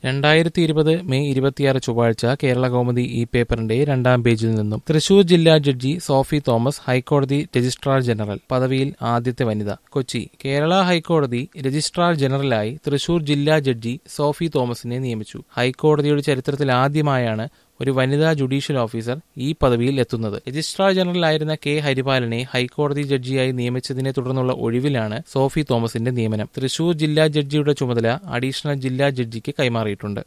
രണ്ടായിരത്തി ഇരുപത് മെയ് ഇരുപത്തിയാറ് ചൊവ്വാഴ്ച കേരള കൗമുദി ഈ പേപ്പറിന്റെ രണ്ടാം പേജിൽ നിന്നും തൃശൂർ ജില്ലാ ജഡ്ജി സോഫി തോമസ് ഹൈക്കോടതി രജിസ്ട്രാർ ജനറൽ പദവിയിൽ ആദ്യത്തെ വനിത കൊച്ചി കേരള ഹൈക്കോടതി രജിസ്ട്രാർ ജനറലായി തൃശൂർ ജില്ലാ ജഡ്ജി സോഫി തോമസിനെ നിയമിച്ചു ഹൈക്കോടതിയുടെ ചരിത്രത്തിൽ ആദ്യമായാണ് ഒരു വനിതാ ജുഡീഷ്യൽ ഓഫീസർ ഈ പദവിയിൽ എത്തുന്നത് രജിസ്ട്രാർ ജനറലായിരുന്ന കെ ഹരിപാലനെ ഹൈക്കോടതി ജഡ്ജിയായി നിയമിച്ചതിനെ തുടർന്നുള്ള ഒഴിവിലാണ് സോഫി തോമസിന്റെ നിയമനം തൃശൂർ ജില്ലാ ജഡ്ജിയുടെ ചുമതല അഡീഷണൽ ജില്ലാ ജഡ്ജിക്ക് കൈമാറിയിട്ടുണ്ട്